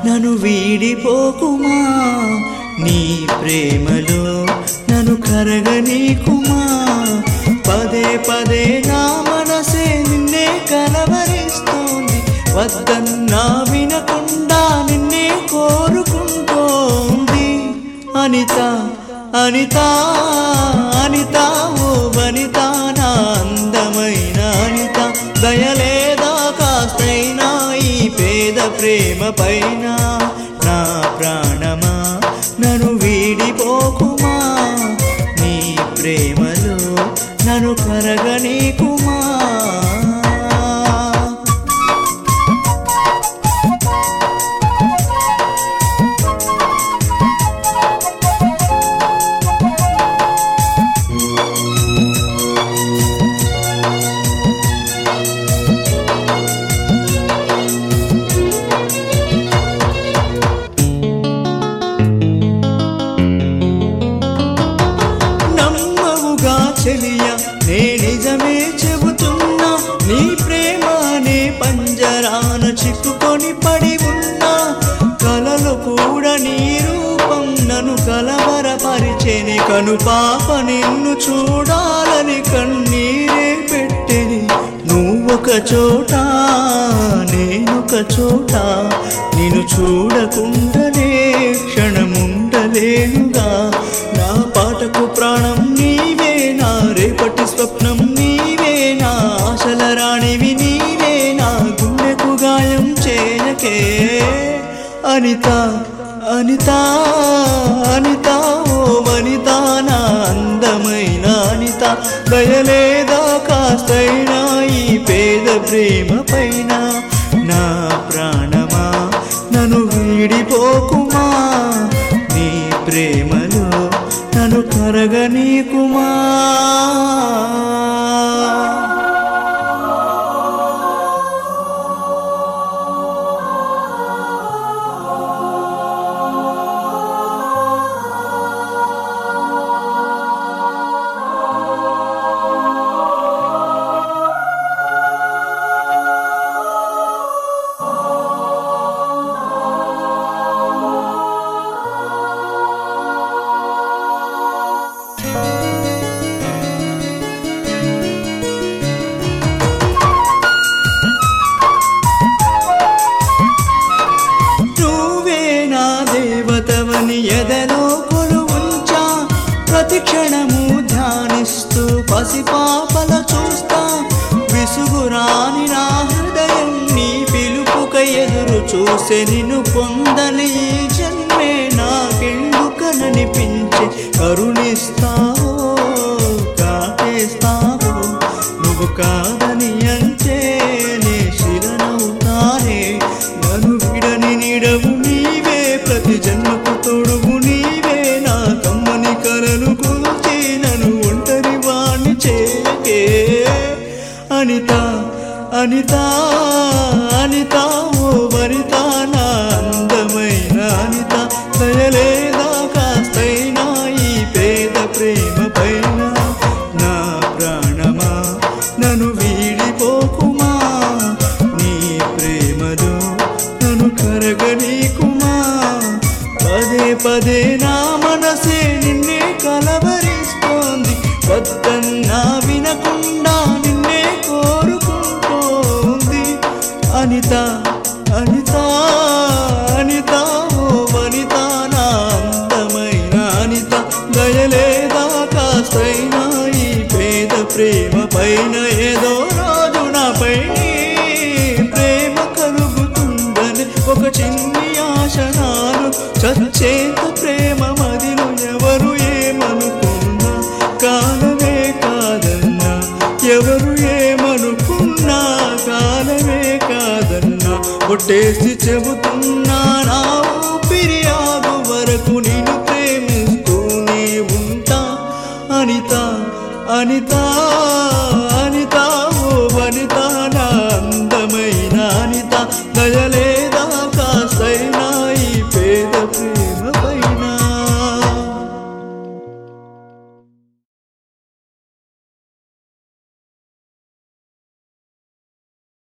నన్ను వీడిపోకుమా నీ ప్రేమలో నన్ను కరగనీకుమా పదే పదే నా మనసే నిన్నే కలవరిస్తోంది వద్దన్నా వినకుండా నిన్నే కోరుకుంటోంది అనిత అనిత అనిత ఓ వనిత నా అందమైన అనిత దయలేదా కాస్తైనా ఈ పేద ప్రేమ పైన నా ప్రాణమా నన్ను వీడిపోకుమా నీ ప్రేమలో నన్ను కరగనీకుమా నమ్మవుగా చెలియ నే నిజమే చెబుతున్నా నీ ప్రేమ అనే పంజరాన చిక్కుకొని పడి ఉన్నా కలలు కూడా నీ రూపం నన్ను కలవరపరిచేని కను పాప నిన్ను చూడాలని కన్నీరే పెట్టెని నువ్వొక చోట నేనొక చోట నిన్ను చూడకుండానే క్షణముండలేనుగా నా పాటకు ప్రాణం నీవే నా రేపటి స్వప్నం నీవే నా ఆశల రాణివి నీవే నా గుండెకు గాయం చేయకే అనిత అనిత అనిత ఓ వనిత నా అందమైన అనిత దయలేదా కాస్తైనా ఈ పేద ప్రేమ పైన నా ప్రాణమా నన్ను వీడిపోకుమా నీ ప్రేమలో నన్ను కరగనీకుమా నువ్వే నా దేవతవని ఎదలో కొలువుంచా ప్రతి క్షణము ధ్యానిస్తూ పసిపాపల చూస్తా విసుగురాని నా హృదయం నీ పిలుపుక ఎదురు చూసే నిన్ను పొందని ఈ జన్మే నాకెందుకననిపించి కరుణిస్తావో కాటేస్తావో నువ్వు కాదని అంటే నే శిలనవుతానే నన్ను విడని నీడవు నీవే ప్రతి జన్మకు తోడుగు నీవే నా కమ్మని కలలు కూల్చి నన్ను ఒంటరి వాణ్ణి చేయకే అనిత అనిత అనిత ఓ వనిత నా అందమైన అనిత దయలేదా కాస్తైనా ఈ పేద ప్రేమ పైన నా ప్రాణమా నన్ను వీడిపోకుమా నీ ప్రేమలో నన్ను కరగనీకుమా పదే పదే నా మనసే నిన్నే కలవరిస్తోంది వద్దన్నా వినకుండా నిన్నే కోరుకుంటోంది అనిత అనిత అనిత ఓ వనిత నా అందమైన అనిత దయలేదా కాస్తైనా ఈ పేద ప్రేమ పైన ఏదో రాజు నాపై నీ ప్రేమ కలుగుతుందని ఒక చిన్ని ఆశ నాను చచ్చేంత ప్రేమ మదిలో ఎవరు ఏమనుకున్నా కాలమే కాదన్నా ఎవరు ఏమనుకున్నా కాలమే కాదన్నా కొట్టేసి చెబుతున్నా నా ఊపిరి ఆగు వరకు నేను ప్రేమిస్తూనే ఉంటా అనిత అనిత